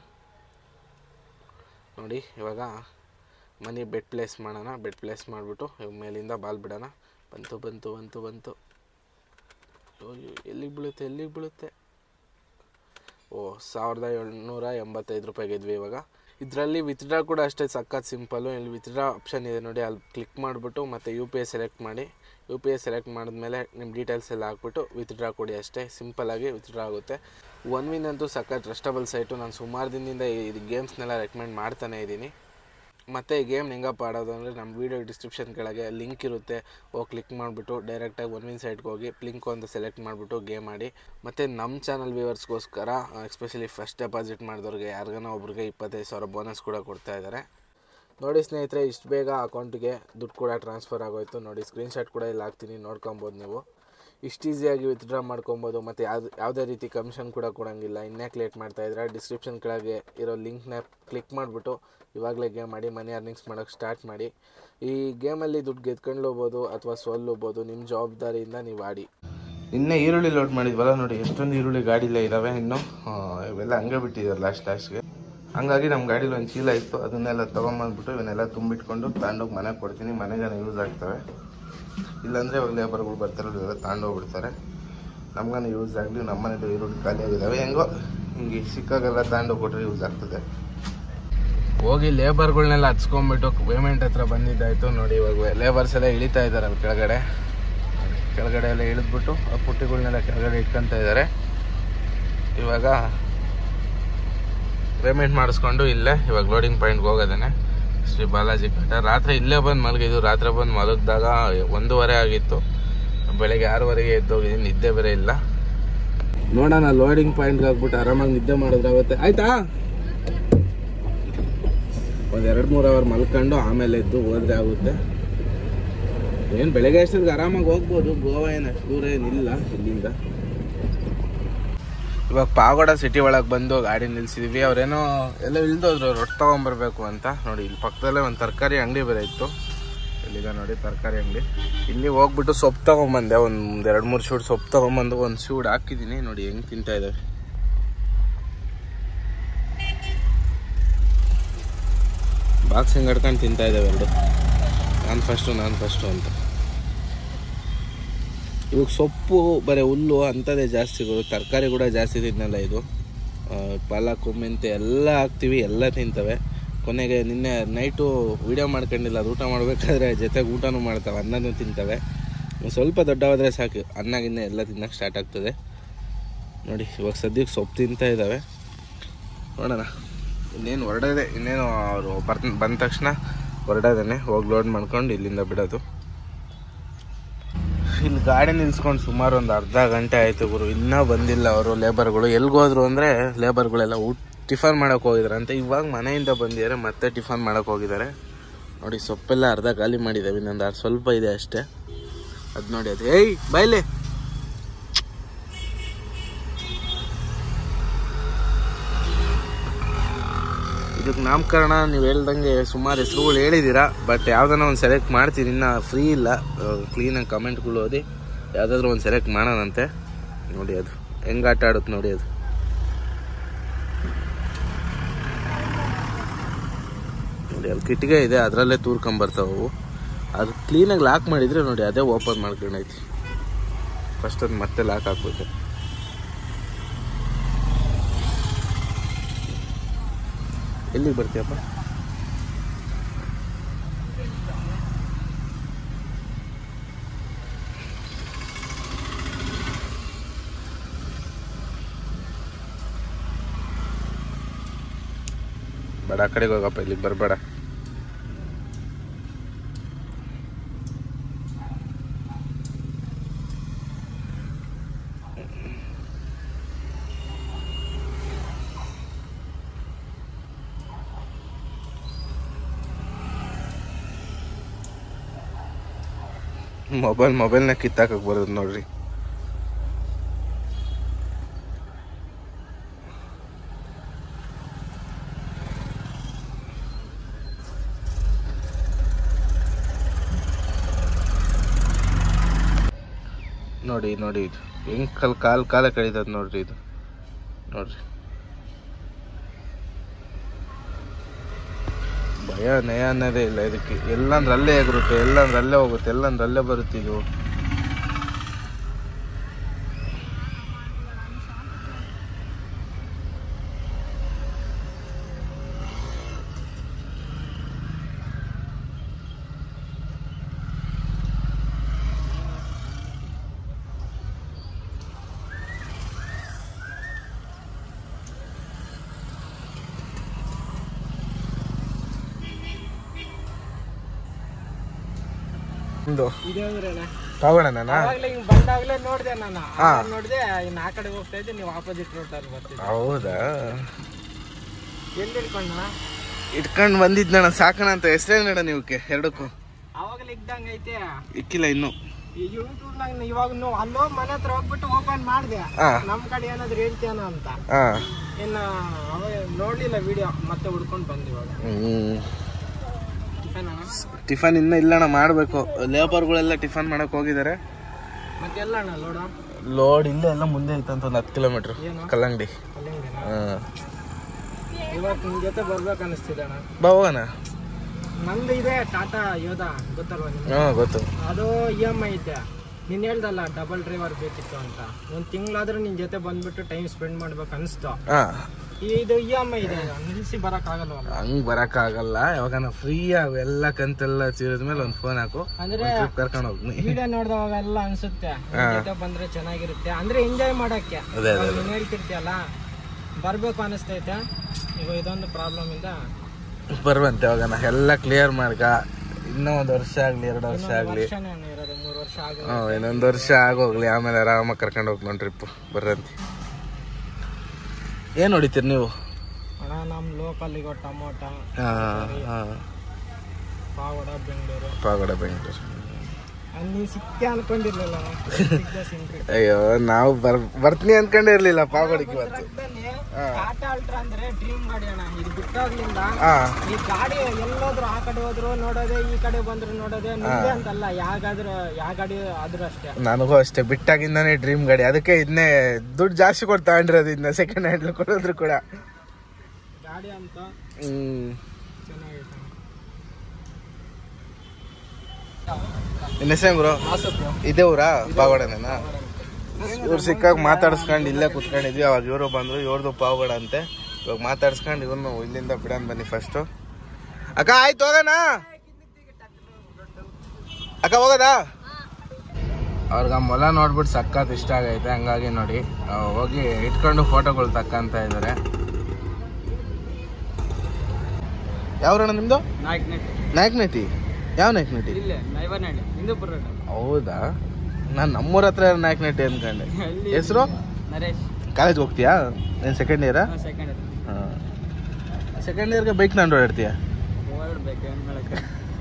ನೋಡಿ ಇವಾಗ ಮನಿ ಬೆಡ್ ಪ್ಲೇಸ್ ಮಾಡೋಣ ಬೆಡ್ ಪ್ಲೇಸ್ ಮಾಡಿಬಿಟ್ಟು ಇವಾಗ ಮೇಲಿಂದ ಬಾಲ್ ಬಿಡೋಣ ಬಂತು ಬಂತು ಬಂತು ಬಂತು ಅಯ್ಯೋ ಎಲ್ಲಿಗೆ ಬೀಳುತ್ತೆ ಎಲ್ಲಿಗೆ ಬೀಳುತ್ತೆ ಓ ಸಾವಿರದ ಏಳ್ನೂರ ಎಂಬತ್ತೈದು ರೂಪಾಯಿ ಗೆದ್ವಿ ಇವಾಗ ಇದರಲ್ಲಿ ವಿತ್ಡ್ರಾ ಕೂಡ ಅಷ್ಟೇ ಸಖತ್ ಸಿಂಪಲ್ಲು ಇಲ್ಲಿ ವಿತ್ಡ್ರಾ ಆಪ್ಷನ್ ಇದೆ ನೋಡಿ ಅಲ್ಲಿ ಕ್ಲಿಕ್ ಮಾಡಿಬಿಟ್ಟು ಮತ್ತು ಯು ಪಿ ಐ ಸೆಲೆಕ್ಟ್ ಮಾಡಿ ಯು ಪಿ ಐ ಸೆಲೆಕ್ಟ್ ಮಾಡಿದ್ಮೇಲೆ ನಿಮ್ಮ ಡೀಟೇಲ್ಸ್ ಎಲ್ಲ ಹಾಕ್ಬಿಟ್ಟು ವಿತ್ಡ್ರಾ ಕೊಡಿ ಅಷ್ಟೇ ಸಿಂಪಲ್ಲಾಗಿ ವಿತ್ಡ್ರಾ ಆಗುತ್ತೆ ಒನ್ ವಿನ್ ಅಂತೂ ಸಖತ್ ಟ್ರಸ್ಟಬಲ್ ಸೈಟು ನಾನು ಸುಮಾರು ದಿನದಿಂದ ಈ ಗೇಮ್ಸ್ನೆಲ್ಲ ರೆಕಮೆಂಡ್ ಮಾಡ್ತಾನೇ ಇದ್ದೀನಿ ಮತ್ತು ಈ ಗೇಮ್ ಹೆಂಗಪ್ಪ ಆಡೋದು ಅಂದರೆ ನಮ್ಮ ವೀಡಿಯೋ ಡಿಸ್ಕ್ರಿಪ್ಷನ್ ಕೆಳಗೆ ಲಿಂಕ್ ಇರುತ್ತೆ ಹೋಗಿ ಕ್ಲಿಕ್ ಮಾಡಿಬಿಟ್ಟು ಡೈರೆಕ್ಟಾಗಿ ಒನ್ ವಿನ್ ಸೈಟ್ಗೆ ಹೋಗಿ ಪ್ಲಿಂಕು ಅಂತ ಸೆಲೆಕ್ಟ್ ಮಾಡಿಬಿಟ್ಟು ಗೇಮ್ ಆಡಿ ಮತ್ತು ನಮ್ಮ ಚಾನಲ್ ವ್ಯೂವರ್ಸ್ಗೋಸ್ಕರ ಎಸ್ಪೆಷಲಿ ಫಸ್ಟ್ ಡೆಪಾಸಿಟ್ ಮಾಡಿದವ್ರಿಗೆ ಯಾರಿಗಾನ ಒಬ್ರಿಗೆ ಇಪ್ಪತ್ತೈದು ಸಾವಿರ ಬೋನಸ್ ಕೂಡ ಕೊಡ್ತಾ ಇದ್ದಾರೆ ನೋಡಿ ಸ್ನೇಹಿತರೆ ಇಷ್ಟು ಬೇಗ ಅಕೌಂಟಿಗೆ ದುಡ್ಡು ಕೂಡ ಟ್ರಾನ್ಸ್ಫರ್ ಆಗೋಯ್ತು ನೋಡಿ ಸ್ಕ್ರೀನ್ಶಾಟ್ ಕೂಡ ಇಲ್ಲಿ ಹಾಕ್ತೀನಿ ನೋಡ್ಕೊಬೋದು ನೀವು ಇಷ್ಟು ಈಸಿಯಾಗಿ ವಿತ್ಡ್ರಾ ಮಾಡ್ಕೊಬೋದು ಮತ್ತು ಯಾವ್ದು ಯಾವುದೇ ರೀತಿ ಕಮಿಷನ್ ಕೂಡ ಕೊಡೋಂಗಿಲ್ಲ ಇನ್ನ್ಯಾಕೆ ಲೇಟ್ ಮಾಡ್ತಾಯಿದ್ರೆ ಡಿಸ್ಕ್ರಿಪ್ಷನ್ ಕೆಳಗೆ ಇರೋ ಲಿಂಕ್ನ ಕ್ಲಿಕ್ ಮಾಡಿಬಿಟ್ಟು ಇವಾಗಲೇ ಗೇಮ್ ಮಾಡಿ ಮನಿ ಅರ್ನಿಂಗ್ಸ್ ಮಾಡೋಕ್ಕೆ ಸ್ಟಾರ್ಟ್ ಮಾಡಿ ಈ ಗೇಮಲ್ಲಿ ದುಡ್ಡು ಗೆದ್ಕೊಂಡು ಹೋಗ್ಬೋದು ಅಥವಾ ಸೋಲ್ಲೋಗ್ಬೋದು ನಿಮ್ಮ ಜವಾಬ್ದಾರಿಯಿಂದ ನೀವು ಆಡಿ ಇನ್ನೇ ಈರುಳ್ಳಿ ಲೋಡ್ ಮಾಡಿದ್ವಲ್ಲ ನೋಡಿ ಎಷ್ಟೊಂದು ಈರುಳ್ಳಿ ಗಾಡಿಲೇ ಇದ್ದಾವೆ ಇನ್ನು ಆ, ಇವೆಲ್ಲ ಹಂಗೆ ಬಿಟ್ಟಿದ್ದಾರೆ ಲಾಸ್ಟ್ ಲಾಸ್ಟ್ಗೆ ಹಂಗಾಗಿ ನಮ್ಮ ಗಾಡೀಲಿ ಒಂದು ಚೀಲ ಇತ್ತು ಅದನ್ನೆಲ್ಲ ತೊಗೊಂಬಂದ್ಬಿಟ್ಟು ಇವನ್ನೆಲ್ಲ ತುಂಬಿಟ್ಕೊಂಡು ತಗೊಂಡೋಗಿ ಮನೆಗೆ ಕೊಡ್ತೀನಿ ಮನೆಗೆ ಯೂಸ್ ಆಗ್ತವೆ ಇಲ್ಲಾಂದರೆ ಇವಾಗ ಲೇಬರ್ಗಳು ಬರ್ತಾರಲ್ಲ ಇವೆಲ್ಲ ತಗೊಂಡೋಗ್ಬಿಡ್ತಾರೆ ನಮ್ಗನ ಯೂಸ್ ಆಗಲಿ ನಮ್ಮ ಮನೇಲಿ ಈರುಳ್ಳಿ ಖಾಲಿ ಆಗಿದ್ದಾವೆ ಹೆಂಗೋ ಹಿಂಗೆ ಸಿಕ್ಕಾಗೆಲ್ಲ ತಗೊಂಡೋಗಿ ಕೊಟ್ಟರೆ ಯೂಸ್ ಆಗ್ತದೆ ಹೋಗಿ ಲೇಬರ್ಗಳನ್ನೆಲ್ಲ ಹಚ್ಕೊಂಡ್ಬಿಟ್ಟು ಪೇಮೆಂಟ್ ಹತ್ರ ಬಂದಿದ್ದಾಯ್ತು ನೋಡಿ ಇವಾಗ ಲೇಬರ್ಸ್ ಎಲ್ಲ ಇಳಿತಾ ಇದ್ದಾರೆ ಅಲ್ಲಿ ಕೆಳಗಡೆ ಕೆಳಗಡೆ ಎಲ್ಲ ಇಳಿದ್ಬಿಟ್ಟು ಆ ಪುಟ್ಟಿಗಳನ್ನೆಲ್ಲ ಕೆಳಗಡೆ ಇಟ್ಕೊಂತ ಇದ್ದಾರೆ ಇವಾಗ ಪೇಮೆಂಟ್ ಮಾಡಿಸ್ಕೊಂಡು ಇಲ್ಲೇ ಇವಾಗ ಲೋಡಿಂಗ್ ಪಾಯಿಂಟ್ಗೆ ಹೋಗೋದೇನೆ ಶ್ರೀ ಬಾಲಾಜಿ ಕಟ್ಟ ರಾತ್ರಿ ಇಲ್ಲೇ ಬಂದು ಮಲಗಿದ್ದು ರಾತ್ರಿ ಬಂದು ಮಲಗಿದಾಗ ಒಂದೂವರೆ ಆಗಿತ್ತು ಬೆಳಗ್ಗೆ ಆರೂವರೆಗೆ ಎದ್ದೋಗಿದ್ದೀನಿ ನಿದ್ದೆ ಬೇರೆ ಇಲ್ಲ ನೋಡೋಣ ಲೋಡಿಂಗ್ ಪಾಯಿಂಟ್ಗೆ ಹೋಗ್ಬಿಟ್ಟು ಆರಾಮಾಗಿ ನಿದ್ದೆ ಮಾಡಿದ್ರಾಗುತ್ತೆ ಆಯ್ತಾ ಒಂದು ಎರಡು ಮೂರು ಅವರ್ ಮಲ್ಕೊಂಡು ಆಮೇಲೆ ಎದ್ದು ಹೋದ್ರೆ ಆಗುತ್ತೆ ಏನು ಬೆಳಗ್ಗೆ ಅಷ್ಟೊತ್ತಿಗೆ ಆರಾಮಾಗಿ ಹೋಗ್ಬೋದು ಗೋವಾ ಏನು ಅಷ್ಟು ದೂರ ಏನಿಲ್ಲ ಇಲ್ಲಿಂದ ಇವಾಗ ಪಾಗೋಡ ಸಿಟಿ ಒಳಗೆ ಬಂದು ಗಾಡಿ ನಿಲ್ಸಿದ್ವಿ ಅವ್ರೇನೋ ಎಲ್ಲ ಇಳ್ದೋದ್ರು ರೊಟ್ಟಿ ತೊಗೊಂಬರ್ಬೇಕು ಅಂತ ನೋಡಿ ಇಲ್ಲಿ ಪಕ್ಕದಲ್ಲೇ ಒಂದು ತರಕಾರಿ ಅಂಗಡಿ ಬೇರೆ ಇತ್ತು ಇಲ್ಲಿಗ ನೋಡಿ ತರಕಾರಿ ಅಂಗಡಿ ಇಲ್ಲಿ ಹೋಗ್ಬಿಟ್ಟು ಸೊಪ್ಪು ತೊಗೊಂಬಂದೆ ಒಂದು ಎರಡು ಮೂರು ಶೂಡ್ ಸೊಪ್ಪು ತೊಗೊಂಬಂದು ಒಂದು ಶೂಡ್ ಹಾಕಿದ್ದೀನಿ ನೋಡಿ ಹೆಂಗೆ ತಿಂತಾ ಇದ್ದಾವೆ ಬಾಕ್ಸಿಂಗ್ ಹಿಡ್ಕೊಂಡು ತಿಂತಾ ಇದ್ದಾವೆ ಎರಡು ನಾನು ಫಸ್ಟು ನಾನು ಫಸ್ಟು ಅಂತ ಇವಾಗ ಸೊಪ್ಪು ಬರೀ ಹುಲ್ಲು ಅಂಥದ್ದೇ ಜಾಸ್ತಿ ಸಿಗೋದು ತರಕಾರಿ ಕೂಡ ಜಾಸ್ತಿ ತಿನ್ನಲ್ಲ ಇದು ಆ, ಪಾಲಕು ಮೆಂತೆ ಎಲ್ಲ ಹಾಕ್ತೀವಿ ಎಲ್ಲ ತಿಂತವೆ ಕೊನೆಗೆ ನಿನ್ನೆ ನೈಟು ವೀಡಿಯೋ ಮಾಡ್ಕೊಂಡಿಲ್ಲ ಅದು ಊಟ ಮಾಡಬೇಕಾದ್ರೆ ಜೊತೆಗೆ ಊಟನೂ ಮಾಡ್ತವೆ ಅನ್ನನೂ ತಿಂತವೆ ಒಂದ್ ಸ್ವಲ್ಪ ದೊಡ್ಡವಾದರೆ ಸಾಕು ಅನ್ನ ಗಿನ್ನ ಎಲ್ಲ ತಿನ್ನಕ್ಕೆ ಸ್ಟಾರ್ಟ್ ಆಗ್ತದೆ ನೋಡಿ ಇವಾಗ ಸದ್ಯಕ್ಕೆ ಸೊಪ್ಪು ತಿಂತಾ ಇದ್ದಾವೆ ನೋಡೋಣ ಇನ್ನೇನು ಹೊರಡೋದೆ ಇನ್ನೇನು ಅವರು ಬರ್ತ ಬಂದ ತಕ್ಷಣ ಹೊರಡೋದೇನೆ ಹೋಗಿ ಲೋಡ್ ಮಾಡ್ಕೊಂಡು ಇಲ್ಲಿಂದ ಬಿಡೋದು ಇಲ್ಲಿ ಗಾಡಿ ನಿಲ್ಸ್ಕೊಂಡು ಸುಮಾರು ಒಂದು ಅರ್ಧ ಗಂಟೆ ಆಯಿತು ಗುರು ಇನ್ನೂ ಬಂದಿಲ್ಲ ಅವರು ಲೇಬರ್ಗಳು ಎಲ್ಗೋದ್ರು ಅಂದರೆ ಲೇಬರ್ಗಳೆಲ್ಲ ಊಟ ಟಿಫನ್ ಮಾಡೋಕೆ ಹೋಗಿದ್ದಾರೆ ಅಂತ ಇವಾಗ ಮನೆಯಿಂದ ಬಂದಿದ್ದಾರೆ ಮತ್ತೆ ಟಿಫನ್ ಮಾಡೋಕೆ ಹೋಗಿದ್ದಾರೆ ನೋಡಿ ಸೊಪ್ಪೆಲ್ಲ ಅರ್ಧ ಖಾಲಿ ಮಾಡಿದ್ದೇವೆ ಇನ್ನೊಂದು ಅರ್ಧ ಸ್ವಲ್ಪ ಇದೆ ಅಷ್ಟೇ ಅದು ನೋಡಿ ಅದು ಏಯ್ ಬಾಯ್ಲೆ ಇದಕ್ಕೆ ನಾಮಕರಣ ನೀವು ಹೇಳ್ದಂಗೆ ಸುಮಾರು ಹೆಸರುಗಳು ಹೇಳಿದ್ದೀರಾ ಬಟ್ ಯಾವ್ದಾನ ಒಂದು ಸೆಲೆಕ್ಟ್ ಮಾಡ್ತೀನಿ ಇನ್ನು ಫ್ರೀ ಇಲ್ಲ ಕ್ಲೀನಾಗಿ ಕಮೆಂಟ್ಗಳು ಓದಿ ಯಾವುದಾದ್ರೂ ಒಂದು ಸೆಲೆಕ್ಟ್ ಮಾಡೋಣಂತೆ ನೋಡಿ ಅದು ಹೆಂಗೆ ಆಟ ಆಡುತ್ತೆ ನೋಡಿ ಅದು ನೋಡಿ ಅಲ್ಲಿ ಕಿಟಿಗೆ ಇದೆ ಅದರಲ್ಲೇ ತೂರ್ಕೊಂಬರ್ತಾವೆ ಅವು ಅದು ಕ್ಲೀನಾಗಿ ಲಾಕ್ ಮಾಡಿದರೆ ನೋಡಿ ಅದೇ ಓಪನ್ ಮಾಡ್ಕೊಂಡೈತಿ ಫಸ್ಟ್ ಅದು ಮತ್ತೆ ಲಾಕ್ ಹಾಕ್ಬೇಕು ಎಲ್ಲಿಗೆ ಬರ್ತೀಯಪ್ಪ ಬೇಡ ಆ ಕಡೆಗೆ ಹೋಗಪ್ಪ ಇಲ್ಲಿಗೆ ಬರಬೇಡ ಮೊಬೈಲ್ ಮೊಬೈಲ್ನ ಕಿತ್ತಾಕಕ್ಕೆ ಬರೋದು ನೋಡ್ರಿ ನೋಡಿ ನೋಡಿ ಇದು ಹೆಂಗ್ ಕಲ್ ಕಾಲ್ ಕಾಲ ಕಡಿತದ ನೋಡ್ರಿ ಇದು ನೋಡ್ರಿ ಭಯ ನಯ ಅನ್ನೋದೇ ಇಲ್ಲ ಇದಕ್ಕೆ ಎಲ್ಲಂದ್ರೆ ಅಲ್ಲೇ ಎಗರುತ್ತೆ ಎಲ್ಲಂದ್ರೆ ಅಲ್ಲೇ ಹೋಗುತ್ತೆ ಎಲ್ಲಂದ್ರೆ ಅಲ್ಲೇ ಬರುತ್ತೆ ಇದು ಒಂದು
ಇದೇ ಊರೇನೆ
ತಗೋಣ ನಾನು
ಅವಾಗ್ಲೇ ಹಿಂಗ್ ಬಂದಾಗ್ಲೇ ನೋಡ್ದೆ ನಾನು
ಹಾ.
ಆವಾಗ ನೋಡ್ದೆ ಇನ್ನು ಆ ಕಡೆ ಹೋಗ್ತಾ ಇದ್ದೆ ನೀವು ಆಪೋಸಿಟ್ ರೂಟ್ ಅಲ್ಲಿ ಬರ್ತಿದ್ದೆ
ಹೌದಾ
ಎಲ್ಲಿ ಹಿಡ್ಕೊಂಡ
ಇಟ್ಕೊಂಡು ಬಂದಿದ್ನಣ್ಣ ಸಾಕಣ ಅಂತ ಹೆಸರೇನಡ ನೀವಕ್ಕೆ ಎರಡಕ್ಕೂ
ಅವಾಗಲೇ ಇದ್ದಂಗ ಐತೆ
ಇಕ್ಕಿಲ್ಲ ಇನ್ನು
ಈ ಯೂಟ್ಯೂಬ್ ನಾಗ ಇವಾಗ ನೀವು ಅಲ್ಲೋ ಮನೆ ಹತ್ರ ಹೋಗ್ಬಿಟ್ಟು ಓಪನ್ ಮಾಡಿದೆ
ಹಾ
ನಮ್ ಕಡೆ ಏನಾದ್ರು ಹೇಳ್ತೀಯನ ಅಂತ
ಹಾ
ಇನ್ನ ಅವ ನೋಡ್ಲಿಲ್ಲ ವಿಡಿಯೋ ಮತ್ತೆ ಹುಡ್ಕೊಂಡು ಬಂದ್ ಇವಾಗ
ಹ್ಮ್
ಟಿಫನ್ ಅಣ್ಣ?
ಟಿಫನ್ ಇನ್ನೂ ಇಲ್ಲಣ್ಣ ಮಾಡಬೇಕು ಲೇಬರ್ಗಳೆಲ್ಲ ಟಿಫನ್ ಮಾಡಕ್ ಹೋಗಿದ್ದಾರೆ
ಮತ್ತೆ ಎಲ್ಲ ಅಣ್ಣ ಲೋಡ
ಲೋಡ್ ಇಲ್ಲೇ ಎಲ್ಲ ಮುಂದೆ ಐತಂತ ಒಂದು ಹತ್ತು ಕಿಲೋಮೀಟ್ರ್
ಏನು
ಕಲ್ಲಂಗಡಿ
ಅಲ್ಲಿಂದೇನಾ
ಹಾಂ
ಇವತ್ತು ನಿಮ್ ಜೊತೆ ಬರ್ಬೇಕು ಅನಿಸ್ತಿದೆ ಅಣ್ಣ
ಬಾ ಹೋಗೋಣ
ನಂದು ಇದೆ ಟಾಟಾ ಯೋಧ ಗೊತ್ತಲ್ವಾ ನಿಮ್ಗೆ
ಹಾಂ ಗೊತ್ತು
ಅದು ಇ ಎಮ್ ಐ ಐತೆ ನೀನ್ ಹೇಳ್ದಲ್ಲ ಡಬಲ್ ಡ್ರೈವರ್ ಬೇಕಿತ್ತು ಅಂತ ಒಂದ್ ತಿಂಗಳಾದ್ರೂ ನಿನ್ ಜೊತೆ ಬಂದ್ಬಿಟ್ಟು ಟೈಮ್ ಸ್ಪೆಂಡ್ ಮಾಡ್ಬೇಕು ಅನಿಸ್ತು
ಹಾಂ
ಇದು ಇ ಎಮ್ ಐ ಇದೆ ನಿಲ್ಸಿ ಬರಕ್ ಆಗಲ್ವಲ್ಲ
ಹಂಗ್ ಬರಕ್ಕಾಗಲ್ಲ ಯಾವಾಗ ಫ್ರೀ ಎಲ್ಲ ಕಂತೆಲ್ಲ ತೀರಿದ ಮೇಲೆ ಒಂದು ಫೋನ್ ಹಾಕು
ಅಂದ್ರೆ
ಟ್ರಿಪ್ ಕರ್ಕೊಂಡು ಹೋಗ್ನಿ
ವಿಡಿಯೋ ನೋಡಿದವಾಗೆಲ್ಲ ಅನ್ಸುತ್ತೆ ನಿನ್ ಜೊತೆ ಬಂದ್ರೆ ಚೆನ್ನಾಗಿರುತ್ತೆ ಅಂದ್ರೆ ಎಂಜಾಯ್ ಮಾಡಕ್ಕೆ
ಅದೇ
ಇವಾಗ ನೀನ್ ಹೇಳ್ತಿರ್ತೀಯಲ್ಲ ಬರ್ಬೇಕು ಅನಿಸ್ತೈತೆ ಈಗ ಇದೊಂದು ಪ್ರಾಬ್ಲಮ್ ಇಂದ
ಬರುವಂತೆ ಯಾವಾಗ ಎಲ್ಲ ಕ್ಲಿಯರ್ ಮಾಡ್ಕ ಇನ್ನೂ ಒಂದು ವರ್ಷ ಆಗ್ಲಿ ಎರಡು ವರ್ಷ ಆಗ್ಲಿ
ವರ್ಷನೇ ಇರೋದು ಮೂರು ವರ್ಷ ಆಗ
ಹ್ಞೂ ಇನ್ನೊಂದು ವರ್ಷ ಆಗೋಗ್ಲಿ ಆಮೇಲೆ ಆರಾಮಾಗಿ ಕರ್ಕೊಂಡು ಹೋಗ್ಕೊಂಡು ಟ್ರಿಪ್ ಬರ್ರಂತೆ ಏನು ಹೊಡಿತೀರಿ ನೀವು
ಅಣ್ಣ ನಮ್ ಲೋಕಲ್ ಈಗ ಟೊಮೊಟೊ
ಹಾಂ ಹಾಂ
ಪಾವಡ ಬೆಂಗಳೂರು
ಪಾಗೋಡ ಬೆಂಗಳೂರು
ಅದ್ ನೀನ್ ಸಿಕ್ಕೆ ಅನ್ಕೊಂಡಿರ್ಲಿಲ್ಲ ಸಿಕ್ಕ ಸಿಂಕ್ರಿ
ಅಯ್ಯೋ ನಾವು ಬರ್ ಬರ್ತೀನಿ ಅನ್ಕೊಂಡೇ ಇರ್ಲಿಲ್ಲ ಪಾಗೋಡಿಗೆ ಇವತ್ತು
ಟ್ರಕ್ದಲ್ಲಿ ಟಾಟಾ ಅಲ್ಟ್ರಾ ಅಂದ್ರೆ ಡ್ರೀಮ್ ಗಾಡಿ ಅಣ್ಣ ಇದು ಬಿಟ್ಟಾಗ್ಲಿಂದ
ಹಾಂ
ಈ ಗಾಡಿ ಎಲ್ಲೋದ್ರು ಆ ಕಡೆ ಹೋದ್ರು ನೋಡೋದೆ ಈ ಕಡೆ ಬಂದ್ರು ನೋಡೋದೆ ನಿಮ್ದೆ ಅಂತಲ್ಲ ಯಾಗಾದ್ರೂ ಯಾವ ಗಾಡಿ ಆದ್ರೂ ಅಷ್ಟೇ
ನನಗೂ ಅಷ್ಟೇ ಬಿಟ್ಟಾಗಿಂದಾನೇ ಡ್ರೀಮ್ ಗಾಡಿ ಅದಕ್ಕೆ ಇದನ್ನೇ ದುಡ್ಡು ಜಾಸ್ತಿ ಕೊಟ್ಟು ತಗೊಂಡಿರೋದು ಇದನ್ನ ಸೆಕೆಂಡ್ ಹ್ಯಾಂಡ್ ಕೊಡೋದ್ರು ಕೂಡ
ಗಾಡಿ ಅಂತ
ಹ್ಮ್
ಚೆನ್ನಾಗೈತೆ
ನಿನ್ನ ಹೆಸರು ಗುರು ಇದೇ ಊರಾ ಪಾವಗಡನೇನಾ ಇವ್ರು ಸಿಕ್ಕಾಗ ಮಾತಾಡ್ಸ್ಕೊಂಡು ಇಲ್ಲೇ ಕುತ್ಕೊಂಡಿದ್ವಿ ಅವಾಗ ಇವರು ಬಂದ್ರು ಇವ್ರದ್ದು ಪಾವಗಡ ಅಂತೆ ಇವಾಗ ಮಾತಾಡ್ಸ್ಕೊಂಡು ಇವ್ರನ್ನು ಇಲ್ಲಿಂದ ಬಿಡೋಣ ಬನ್ನಿ ಫಸ್ಟು ಅಕ್ಕ ಆಯ್ತು ಹೋಗೋಣ ಅಕ್ಕ ಹೋಗೋದಾ ಅವ್ರಿಗೆ ಆ ಮೊಲ ನೋಡ್ಬಿಟ್ಟು ಸಖತ್ ಇಷ್ಟ ಆಗೈತೆ ಹಂಗಾಗಿ ನೋಡಿ ಆ, ಹೋಗಿ ಇಟ್ಕೊಂಡು ಫೋಟೋಗಳು ತಕ್ಕಂತ ಇದ್ದಾರೆ ಯಾವ್ರಣ್ಣ ನಿಮ್ದು
ನಾಯಕ್
ನಾಯಕನಟಿ ಯಾವ ನಾಯಕನಟಿ
ಇಲ್ಲೇ ನೈವರ್ನಹಳ್ಳಿ ಹಿಂದೂಪುರ road.
ಹೌದಾ ನಾನು ನಮ್ಮೂರ ಹತ್ರ ನಾಯಕನಟಿ ಅನ್ಕೊಂಡೆ
ಅಲ್ಲಿ
ಹೆಸರು
ನರೇಶ್
ಕಾಲೇಜ್ ಹೋಗ್ತೀಯಾ ಏನು ಸೆಕೆಂಡ್ ಇಯರಾ
ಸೆಕೆಂಡ್
ಹಾಂ ಸೆಕೆಂಡ್ ಇಯರ್ಗೆ ಬೈಕ್ ನಾನು ಓಡಾಡ್ತೀಯ
ಓಡಾಡ್ಬೇಕು ಏನ್ ಮಾಡಕ್ಕೆ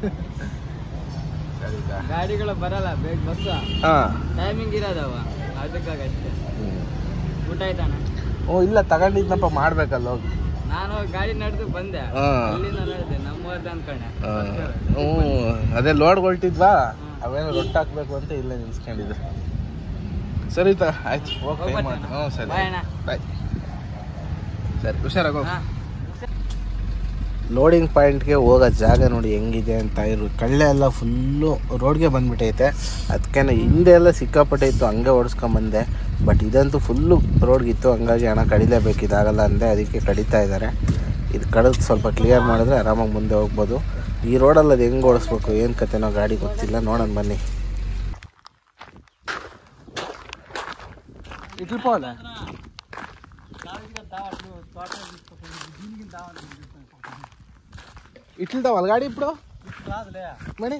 ಸರಿದಾ
ಗಾಡಿಗಳು ಬರಲ್ಲ ಬೇಗ ಬಸ್
ಹಾಂ
ಟೈಮಿಂಗ್ ಇರೋದವ ಅದಕ್ಕಾಗತ್ತೆ ಊಟ ಆಯ್ತಾನ
ಓ ಇಲ್ಲ ತಗೊಂಡಿದ್ನಪ್ಪ ಮಾಡ್ಬೇಕಲ್ಲ ಹೋಗಿ
ನಾನು ಗಾಡಿ ನಡೆದು ಬಂದೆ
ಹಾಂ
ಅಲ್ಲಿಂದ ನಡೆದೆ ನಮ್ಮೂರ್ದ ಅನ್ಕೊಂಡೆ
ಹ್ಞೂ ಅದೇ ಲೋಡ್ ಹೊಲ್ಟಿದ್ವಾ ಅವೇನೋ ರೊಟ್ಟಿ ಹಾಕ್ಬೇಕು ಅಂತ ಇಲ್ಲೇ ನಿಲ್ಸ್ಕೊಂಡಿದ್ರು ಸರಿ ತ ಆಯ್ತು ಓಕೆ
ಹೋಗ್ಬರ್ತೀನಾ?
ಹ್ಞೂ ಸರಿ
ಬಾಯ್ ಅಣ್ಣ.
ಬಾಯ್ ಸರಿ ಹುಷಾರಾಗೋ
ಹಾ.
ಲೋಡಿಂಗ್ ಪಾಯಿಂಟ್ಗೆ ಹೋಗೋ ಜಾಗ ನೋಡಿ ಹೆಂಗಿದೆ ಅಂತ ಇರು ಕಳ್ಳೆ ಎಲ್ಲ ಫುಲ್ಲು ರೋಡ್ಗೆ ಬಂದ್ಬಿಟ್ಟೈತೆ ಅದಕ್ಕೆ ಹಿಂದೆ ಎಲ್ಲ ಸಿಕ್ಕಾಪಟ್ಟೆ ಇತ್ತು ಹಂಗೆ ಓಡಿಸ್ಕೊಂಬಂದೆ ಬಟ್ ಇದಂತೂ ಫುಲ್ಲು ರೋಡ್ಗಿತ್ತು ಹಂಗಾಗಿ ಹಣ ಕಡಿಲೇಬೇಕು ಇದಾಗಲ್ಲ ಅಂದೆ ಅದಕ್ಕೆ ಕಡಿತಾ ಇದ್ದಾರೆ ಇದು ಕಡಿದು ಸ್ವಲ್ಪ ಕ್ಲಿಯರ್ ಮಾಡಿದ್ರೆ ಆರಾಮಾಗಿ ಮುಂದೆ ಹೋಗ್ಬೋದು ಈ ರೋಡಲ್ಲಿ ಅದು ಹೆಂಗೆ ಓಡಿಸ್ಬೇಕು ಏನು ಕತೆನೋ ಗಾಡಿ ಗೊತ್ತಿಲ್ಲ ನೋಡೋಣ ಬನ್ನಿ
ಇಟ್ಲು ಪೋದ
ಇಟ್ಲಿದ್ದಾವಲ್ಲ ಗಾಡಿ ಇప్పుడు ಮಣಿ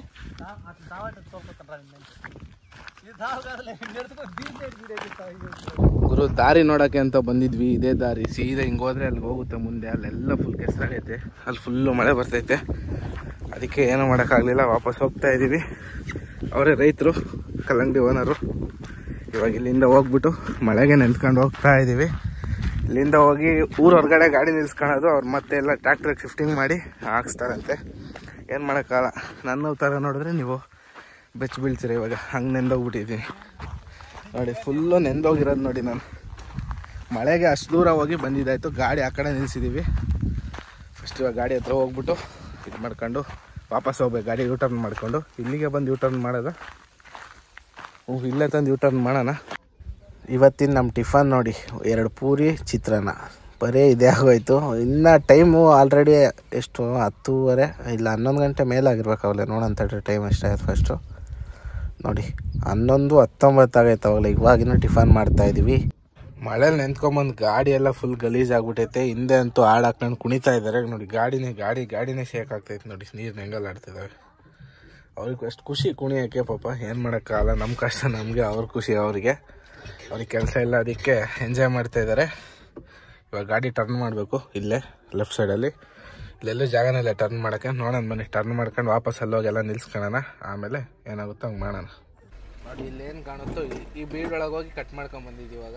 ಗುರು ದಾರಿ ನೋಡೋಕ್ಕೆ ಅಂತ ಬಂದಿದ್ವಿ ಇದೇ ದಾರಿ ಸೀದಾ ಹಿಂಗೆ ಹೋದ್ರೆ ಅಲ್ಲಿ ಹೋಗುತ್ತೆ ಮುಂದೆ ಅಲ್ಲೆಲ್ಲ ಫುಲ್ ಕೆಸರಾಗೈತೆ ಅಲ್ಲಿ ಫುಲ್ಲು ಮಳೆ ಬರ್ತೈತೆ ಅದಕ್ಕೆ ಏನೂ ಮಾಡೋಕ್ಕಾಗಲಿಲ್ಲ ವಾಪಸ್ ಹೋಗ್ತಾ ಇದ್ದೀವಿ ಅವರೇ ರೈತರು ಕಲ್ಲಂಗಡಿ ಓನರು ಇವಾಗ ಇಲ್ಲಿಂದ ಹೋಗ್ಬಿಟ್ಟು ಮಳೆಗೆ ನಿಂತ್ಕೊಂಡು ಹೋಗ್ತಾ ಇದ್ದೀವಿ ಇಲ್ಲಿಂದ ಹೋಗಿ ಊರ ಹೊರಗಡೆ ಗಾಡಿ ನಿಲ್ಸ್ಕೊಳ್ಳೋದು ಅವ್ರು ಮತ್ತೆ ಎಲ್ಲ ಟ್ರ್ಯಾಕ್ಟ್ರಿಗೆ ಶಿಫ್ಟಿಂಗ್ ಮಾಡಿ ಹಾಕ್ಸ್ತಾರಂತೆ ಏನು ಮಾಡೋಕ್ಕಾಗಲ್ಲ ನನ್ನ ಥರ ನೋಡಿದ್ರೆ ನೀವು ಬೆಚ್ಚ ಬೀಳ್ತೀರ ಇವಾಗ ಹಂಗೆ ನೆಂದೋಗ್ಬಿಟ್ಟಿದ್ದೀನಿ ನೋಡಿ ಫುಲ್ಲು ನೆಂದೋಗಿರೋದು ನೋಡಿ ನಾನು ಮಳೆಗೆ ಅಷ್ಟು ದೂರ ಹೋಗಿ ಬಂದಿದ್ದಾಯ್ತು ಗಾಡಿ ಆ ಕಡೆ ನಿಲ್ಸಿದ್ದೀವಿ ಫಸ್ಟ್ ಇವಾಗ ಗಾಡಿ ಹತ್ರ ಹೋಗ್ಬಿಟ್ಟು ಇದು ಮಾಡ್ಕೊಂಡು ವಾಪಸ್ ಹೋಗ್ಬೇಕು ಗಾಡಿ ಯೂಟರ್ನ್ ಮಾಡ್ಕೊಂಡು ಇಲ್ಲಿಗೆ ಬಂದು ಯೂಟರ್ನ್ ಮಾಡೋದ ಹ್ಞೂ ಇಲ್ಲೇ ತಂದು ಯೂಟರ್ನ್ ಮಾಡೋಣ ಇವತ್ತಿನ ನಮ್ಮ ಟಿಫನ್ ನೋಡಿ ಎರಡು ಪೂರಿ ಚಿತ್ರಾನ್ನ ಬರೀ ಇದೇ ಆಗೋಯ್ತು ಇನ್ನು ಟೈಮು ಆಲ್ರೆಡಿ ಎಷ್ಟು ಹತ್ತೂವರೆ ಇಲ್ಲ ಹನ್ನೊಂದು ಗಂಟೆ ಮೇಲಾಗಿರ್ಬೇಕು ಅವಲೇ ನೋಡೋಣ ತಡ್ರಿ ಟೈಮ್ ಎಷ್ಟಾಯ್ತು ಫಸ್ಟು ನೋಡಿ ಹನ್ನೊಂದು ಹತ್ತೊಂಬತ್ತು ಆಗೈತೆ ಅವಾಗಲೇ ಇವಾಗಿನ ಟಿಫನ್ ಮಾಡ್ತಾ ಇದೀವಿ ಮಳೇಲಿ ನೆಂತ್ಕೊಂಬಂದು ಗಾಡಿ ಎಲ್ಲ ಫುಲ್ ಗಲೀಜ್ ಆಗ್ಬಿಟ್ಟೈತೆ ಹಿಂದೆ ಅಂತೂ ಹಾಡು ಹಾಕೊಂಡು ಕುಣಿತಾ ಇದ್ದಾರೆ ನೋಡಿ ಗಾಡಿನೇ ಗಾಡಿ ಗಾಡಿನೇ ಶೇಕ್ ಆಗ್ತೈತೆ ನೋಡಿ ನೀರು ನೆಂಗಲ್ ಆಡ್ತಿದ್ದಾವೆ ಅವ್ರಿಗೆ ಅಷ್ಟು ಖುಷಿ ಕುಣಿಯೋಕ್ಕೆ ಪಾಪ ಏನು ಮಾಡೋಕ್ಕಾಗಲ್ಲ ನಮ್ಮ ಕಷ್ಟ ನಮಗೆ ಅವ್ರ ಖುಷಿ ಅವರಿಗೆ ಅವ್ರಿಗೆ ಕೆಲಸ ಇಲ್ಲ ಅದಕ್ಕೆ ಎಂಜಾಯ್ ಮಾಡ್ತಾ ಇದ್ದಾರೆ ಇವಾಗ ಗಾಡಿ ಟರ್ನ್ ಮಾಡಬೇಕು ಇಲ್ಲೇ ಲೆಫ್ಟ್ ಸೈಡಲ್ಲಿ ಇಲ್ಲೆಲ್ಲೂ ಜಾಗನಲ್ಲ ಟರ್ನ್ ಮಾಡೋಕ್ಕೆ ನೋಡೋಣ ಬನ್ನಿ ಟರ್ನ್ ಮಾಡ್ಕೊಂಡು ವಾಪಸ್ ಅಲ್ಲೋಗೆಲ್ಲ ನಿಲ್ಸ್ಕೊಳ್ಳೋಣ ಆಮೇಲೆ ಏನಾಗುತ್ತೋ ಹಂಗೆ ಮಾಡೋಣ ನೋಡಿ ಇಲ್ಲೇನು ಕಾಣುತ್ತೋ ಈ- ಈ ಬೀಡೊಳಗೆ ಹೋಗಿ ಕಟ್ ಮಾಡ್ಕೊಂಡು ಬಂದಿದ್ದೀವಿ ಇವಾಗ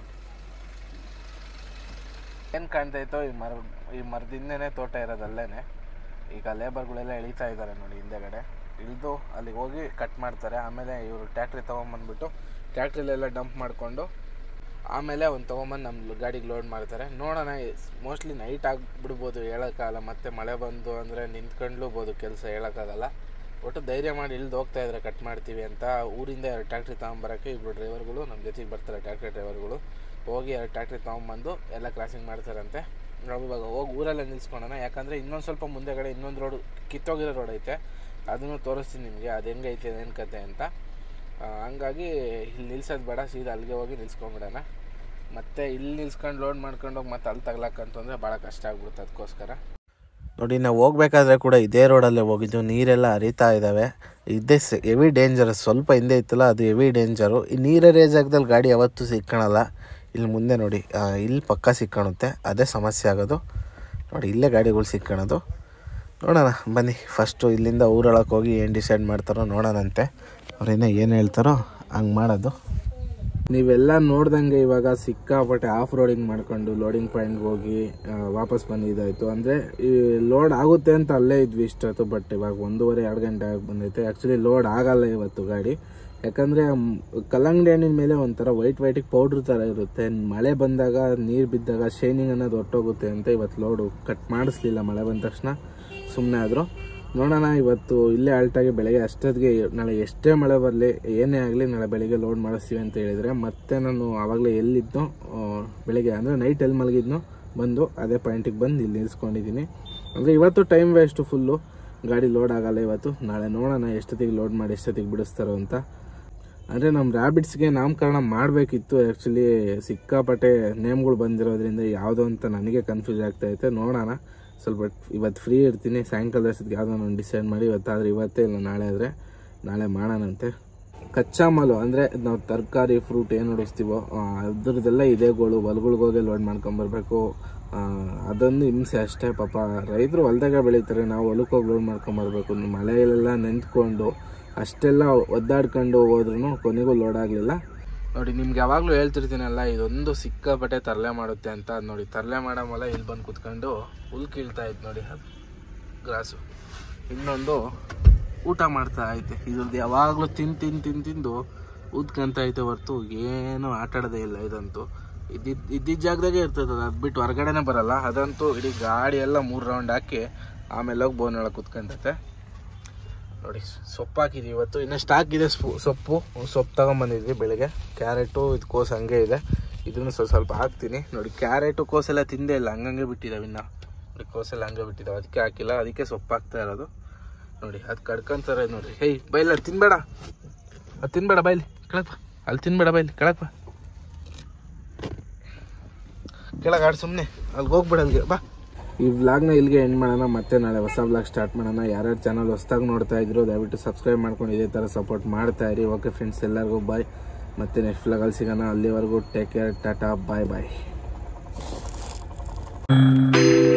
ಏನು ಕಾಣ್ತಾ ಇತ್ತೋ ಈ ಮರ ಈ ಮರದಿಂದನೇ ತೋಟ ಇರೋದು ಅಲ್ಲೇನೆ ಈಗ ಲೇಬರ್ಗಳೆಲ್ಲ ಎಳಿತಾ ಇದ್ದಾರೆ ನೋಡಿ ಹಿಂದೆಗಡೆ ಇಳಿದು ಅಲ್ಲಿಗೆ ಹೋಗಿ ಕಟ್ ಮಾಡ್ತಾರೆ ಆಮೇಲೆ ಇವರು ಟ್ಯಾಕ್ಟ್ರಿ ತೊಗೊಂಬಂದ್ಬಿಟ್ಟು ಟ್ಯಾಕ್ಟ್ರಿಲೆಲ್ಲ ಡಂಪ್ ಮಾಡಿಕೊಂಡು ಆಮೇಲೆ ಅವ್ನು ತೊಗೊಂಬಂದು ನಮ್ಮ ಗಾಡಿಗೆ ಲೋಡ್ ಮಾಡ್ತಾರೆ ನೋಡೋಣ ಮೋಸ್ಟ್ಲಿ ನೈಟ್ ಆಗಿಬಿಡ್ಬೋದು ಹೇಳೋಕ್ಕಾಗಲ್ಲ ಮತ್ತೆ ಮಳೆ ಬಂದು ಅಂದರೆ ನಿಂತ್ಕೊಂಡ್ಲೂಬೋದು ಕೆಲಸ ಹೇಳೋಕ್ಕಾಗಲ್ಲ ಒಟ್ಟು ಧೈರ್ಯ ಮಾಡಿ ಇಳ್ದು ಹೋಗ್ತಾ ಇದ್ದಾರೆ ಕಟ್ ಮಾಡ್ತೀವಿ ಅಂತ ಊರಿಂದ ಎರಡು ಟ್ಯಾಕ್ಟ್ರಿ ತೊಗೊಂಬರೋಕ್ಕೆ ಇಬ್ಬರು ಡ್ರೈವರ್ಗಳು ನಮ್ಮ ಜೊತೆಗೆ ಬರ್ತಾರೆ ಟ್ಯಾಕ್ಟ್ರಿ ಡ್ರೈವರ್ಗಳು ಹೋಗಿ ಎರಡು ಟ್ಯಾಕ್ಟ್ರಿ ತೊಗೊಂಬಂದು ಎಲ್ಲ ಕ್ರಾಸಿಂಗ್ ಮಾಡ್ತಾರಂತೆ ನಾವು ಇವಾಗ ಹೋಗಿ ಊರಲ್ಲೇ ನಿಲ್ಸ್ಕೊಳೋಣ ಯಾಕಂದರೆ ಇನ್ನೊಂದು ಸ್ವಲ್ಪ ಮುಂದೆಗಡೆ ಇನ್ನೊಂದು ರೋಡ್ ಕಿತ್ತೋಗಿರೋ ರೋಡ್ ಐತೆ ಅದನ್ನು ತೋರಿಸ್ತೀನಿ ನಿಮಗೆ ಅದು ಹೆಂಗೈತೆ ಏನು ಕತೆ ಅಂತ ಆ, ಹಂಗಾಗಿ ಇಲ್ಲಿ ನಿಲ್ಸೋದು ಬೇಡ ಸೀದಾ ಅಲ್ಲಿಗೆ ಹೋಗಿ ನಿಲ್ಸ್ಕೊಂಬಿಡೋಣ ಮತ್ತೆ ಇಲ್ಲಿ ನಿಲ್ಸ್ಕೊಂಡು ಲೋಡ್ ಮಾಡ್ಕೊಂಡು ಹೋಗಿ ಮತ್ತೆ ಅಲ್ಲಿ ತಗ್ಲಾಕಂತಂದರೆ ಭಾಳ ಕಷ್ಟ ಆಗ್ಬಿಡುತ್ತೆ ಅದಕ್ಕೋಸ್ಕರ
ನೋಡಿ ನಾವು ಹೋಗ್ಬೇಕಾದ್ರೆ ಕೂಡ ಇದೇ ರೋಡಲ್ಲೇ ಹೋಗಿದ್ದು ನೀರೆಲ್ಲ ಹರಿತಾ ಇದ್ದಾವೆ ಇದೇ ಹೆವಿ ಡೇಂಜರಸ್ ಸ್ವಲ್ಪ ಹಿಂದೆ ಇತ್ತಲ್ಲ ಅದು ಹೆವಿ ಡೇಂಜರು ಈ ನೀರೇ ಜಾಗದಲ್ಲಿ ಗಾಡಿ ಯಾವತ್ತೂ ಸಿಕ್ಕಣಲ್ಲ ಇಲ್ಲಿ ಮುಂದೆ ನೋಡಿ ಆ, ಇಲ್ಲಿ ಪಕ್ಕ ಸಿಕ್ಕಣುತ್ತೆ ಅದೇ ಸಮಸ್ಯೆ ಆಗೋದು ನೋಡಿ ಇಲ್ಲೇ ಗಾಡಿಗಳು ಸಿಕ್ಕಣದು ನೋಡೋಣ ಬನ್ನಿ ಫಸ್ಟು ಇಲ್ಲಿಂದ ಊರೊಳಗೆ ಹೋಗಿ ಏನು ಡಿಸೈಡ್ ಮಾಡ್ತಾರೋ ನೋಡೋಣಂತೆ ಅವ್ರೇನೋ ಏನು ಹೇಳ್ತಾರೋ ಹಂಗೆ ಮಾಡೋದು
ನೀವೆಲ್ಲ ನೋಡ್ದಂಗೆ ಇವಾಗ ಸಿಕ್ಕಾಪಟ್ಟೆ ಆಫ್ ರೋಡಿಂಗ್ ಮಾಡ್ಕೊಂಡು ಲೋಡಿಂಗ್ ಪಾಯಿಂಟ್ಗೆ ಹೋಗಿ ಆ, ವಾಪಸ್ ಬಂದಿದ್ದಾಯಿತು ಅಂದರೆ ಈ ಲೋಡ್ ಆಗುತ್ತೆ ಅಂತ ಅಲ್ಲೇ ಇದ್ವಿ ಇಷ್ಟೊತ್ತು ಬಟ್ ಇವಾಗ ಒಂದೂವರೆ ಎರಡು ಗಂಟೆ ಆಗಿ ಬಂದೈತೆ ಆ್ಯಕ್ಚುಲಿ ಲೋಡ್ ಆಗಲ್ಲ ಇವತ್ತು ಗಾಡಿ ಯಾಕಂದರೆ ಕಲ್ಲಂಗಡಿ ಹಣ್ಣಿನ ಮೇಲೆ ಒಂಥರ ವೈಟ್ ವೈಟಿಗೆ ಪೌಡ್ರ್ ಥರ ಇರುತ್ತೆ ಮಳೆ ಬಂದಾಗ ನೀರು ಬಿದ್ದಾಗ ಶೈನಿಂಗ್ ಅನ್ನೋದು ಹೊರ್ಟೋಗುತ್ತೆ ಅಂತ ಇವತ್ತು ಲೋಡು ಕಟ್ ಮಾಡಿಸ್ಲಿಲ್ಲ ಮಳೆ ಬಂದ ತಕ್ಷಣ ಸುಮ್ಮನೆ ಆದರು ನೋಡೋಣ ಇವತ್ತು ಇಲ್ಲೇ ಆಲ್ಟಾಗಿ ಬೆಳಗ್ಗೆ ಅಷ್ಟೊತ್ತಿಗೆ ನಾಳೆ ಎಷ್ಟೇ ಮಳೆ ಬರಲಿ ಏನೇ ಆಗಲಿ ನಾಳೆ ಬೆಳಿಗ್ಗೆ ಲೋಡ್ ಮಾಡಿಸ್ತೀವಿ ಅಂತ ಹೇಳಿದರೆ ಮತ್ತೆ ನಾನು ಆವಾಗಲೇ ಎಲ್ಲಿದ್ನೋ ಆ, ಬೆಳಿಗ್ಗೆ ಅಂದರೆ ನೈಟ್ ಎಲ್ಲಿ ಮಲಗಿದ್ನೋ ಬಂದು ಅದೇ ಪಾಯಿಂಟಿಗೆ ಬಂದು ಇಲ್ಲಿ ನಿಲ್ಸ್ಕೊಂಡಿದ್ದೀನಿ ಅಂದರೆ ಇವತ್ತು ಟೈಮ್ ವೇಸ್ಟು ಫುಲ್ಲು ಗಾಡಿ ಲೋಡ್ ಆಗಲ್ಲ ಇವತ್ತು ನಾಳೆ ನೋಡೋಣ ಎಷ್ಟೊತ್ತಿಗೆ ಲೋಡ್ ಮಾಡಿ ಎಷ್ಟೊತ್ತಿಗೆ ಬಿಡಿಸ್ತಾರೋ ಅಂತ ಅಂದರೆ ನಮ್ಮ ರ್ಯಾಬಿಟ್ಸ್ಗೆ ನಾಮಕರಣ ಮಾಡಬೇಕಿತ್ತು ಆ್ಯಕ್ಚುಲಿ ಸಿಕ್ಕಾಪಟ್ಟೆ ನೇಮ್ಗಳು ಬಂದಿರೋದ್ರಿಂದ ಯಾವುದೋ ಅಂತ ನನಗೆ ಕನ್ಫ್ಯೂಸ್ ಆಗ್ತಾಯಿತ್ತು ನೋಡೋಣ ಸ್ವಲ್ಪ ಇವತ್ತು ಫ್ರೀ ಇರ್ತೀನಿ ಸಾಯಂಕಾಲ ಅಷ್ಟೊತ್ತಿಗೆ ಯಾವುದೋ ನಾನು ಡಿಸೈಡ್ ಮಾಡಿ ಇವತ್ತಾದರೆ ಇವತ್ತೇ ಇಲ್ಲ ನಾಳೆ ಆದರೆ ನಾಳೆ ಮಾಡೋಣಂತೆ ಕಚ್ಚಾ ಮಾಲು ಅಂದರೆ ನಾವು ತರಕಾರಿ ಫ್ರೂಟ್ ಏನು ನೋಡಿಸ್ತೀವೋ ಆ, ಅದ್ರದ್ದೆಲ್ಲ ಇದೆಗಳು ಹೊಲ್ಗಳ್ಗೆ ಹೋಗಿ ಲೋಡ್ ಮಾಡ್ಕೊಂಬರ್ಬೇಕು ಆ, ಅದೊಂದು ಹಿಂಸೆ ಅಷ್ಟೇ ಪಾಪ ರೈತರು ಹೊಲ್ದಾಗ ಬೆಳೀತಾರೆ ನಾವು ಹೊಲಕ್ಕೆ ಹೋಗಿ ಲೋಡ್ ಮಾಡ್ಕೊಂಬರ್ಬೇಕು ಮಳೆಯಲ್ಲೆಲ್ಲ ನೆಂತ್ಕೊಂಡು ಅಷ್ಟೆಲ್ಲ ಒದ್ದಾಡ್ಕೊಂಡು ಹೋದ್ರೂ ಕೊನೆಗೂ ಲೋಡ್ ಆಗಲಿಲ್ಲ ನೋಡಿ ನಿಮ್ಗೆ ಯಾವಾಗಲೂ ಹೇಳ್ತಿರ್ತೀನಲ್ಲ ಇದೊಂದು ಸಿಕ್ಕಾಪಟ್ಟೆ ತರಲೆ ಮಾಡುತ್ತೆ ಅಂತ ಅದ್ ನೋಡಿ ತರಲೆ ಮಾಡೋ ಮೊಲ ಇಲ್ಲಿ ಬಂದು ಕುತ್ಕೊಂಡು ಹುಲ್ ಕೀಳ್ತಾ ಇತ್ತು ನೋಡಿ ಅದು ಗ್ರಾಸು ಇನ್ನೊಂದು ಊಟ ಮಾಡ್ತಾ ಐತೆ ಇದ್ರದ್ದು ಯಾವಾಗಲೂ ತಿನ್ ತಿನ್ ತಿನ್ ತಿಂದು ಉದ್ಕಂತ ಐತೆ ಹೊರ್ತು ಏನು ಆಟ ಆಡೋದೇ ಇಲ್ಲ ಇದಂತೂ ಇದ್ದಿದ್ದ ಇದ್ದಿದ್ದ ಜಾಗದಾಗೆ ಇರ್ತದೆ ಅದು ಅದು ಬಿಟ್ಟು ಹೊರಗಡೆನೇ ಬರಲ್ಲ ಅದಂತೂ ಇಡೀ ಗಾಡಿ ಎಲ್ಲ ಮೂರು ರೌಂಡ್ ಹಾಕಿ ಆಮೇಲೆ ಹೋಗಿ ಬೋನ್ ಒಳಗೆ ಕುತ್ಕೊಂತೈತೆ ನೋಡಿ ಸೊಪ್ಪು ಹಾಕಿದ್ವಿ ಇವತ್ತು ಇನ್ನು ಸ್ಟಾಕ್ ಇದೆ ಸ್ಪು- ಸೊಪ್ಪು ಸೊಪ್ಪು ತಗೊಂಬಂದಿದ್ವಿ ಬೆಳಿಗ್ಗೆ ಕ್ಯಾರೆಟು ಇದು ಕೋಸು ಹಂಗೆ ಇದೆ ಇದನ್ನು ಸ್ವಲ್ಪ ಸ್ವಲ್ಪ ಹಾಕ್ತೀನಿ ನೋಡಿ ಕ್ಯಾರೆಟು ಕೋಸೆಲ್ಲ ತಿಂದೇ ಇಲ್ಲ ಹಂಗಂಗೆ ಬಿಟ್ಟಿದ್ದಾವೆ ಇನ್ನು ನೋಡಿ ಕೋಸೆಲ್ಲ ಹಂಗೆ ಬಿಟ್ಟಿದ್ದಾವೆ ಅದಕ್ಕೆ ಹಾಕಿಲ್ಲ ಅದಕ್ಕೆ ಸೊಪ್ಪು ಹಾಕ್ತಾ ಇರೋದು ನೋಡಿ ಅದು ಕಡ್ಕೊಂತಾರೆ ನೋಡಿ ಹೇಯ್ ಬೈಲ ತಿನ್ಬೇಡ ಅದು ತಿನ್ಬೇಡ ಬೈಲಿ ಕೆಳಗೆ ಬಾ ಅಲ್ಲಿ ತಿನ್ಬೇಡ ಬೈಲಿ ಕೆಳಗೆ ಬಾ ಕೆಳಗೆ ಆಡು ಸುಮ್ಮನೆ ಅಲ್ಲಿಗೆ ಹೋಗ್ಬೇಡ ಅಲ್ಲಿಗೆ ಬಾ ಈ ವ್ಲಾಗ್ನ ಇಲ್ಲಿಗೆ ಎಂಡ್ ಮಾಡೋಣ ಮತ್ತೆ ನಾಳೆ ಹೊಸ ವ್ಲಾಗ್ ಸ್ಟಾರ್ಟ್ ಮಾಡೋಣ ಯಾರ್ಯಾರು ಚಾನಲ್ ಹೊಸ್ದಾಗಿ ನೋಡ್ತಾ ಇದ್ರು ದಯವಿಟ್ಟು ಸಬ್ಸ್ಕ್ರೈಬ್ ಮಾಡ್ಕೊಂಡು ಇದೇ ಥರ ಸಪೋರ್ಟ್ ಮಾಡ್ತಾ ಇರಿ ಓಕೆ ಫ್ರೆಂಡ್ಸ್ ಎಲ್ಲರಿಗೂ ಬಾಯ್ ಮತ್ತೆ ನೆಕ್ಸ್ಟ್ ವ್ಲಾಗಲ್ಲಿ ಸಿಗೋಣ ಅಲ್ಲಿವರೆಗೂ ಟೇಕ್ ಕೇರ್ ಟಾಟಾ ಬಾಯ್ ಬಾಯ್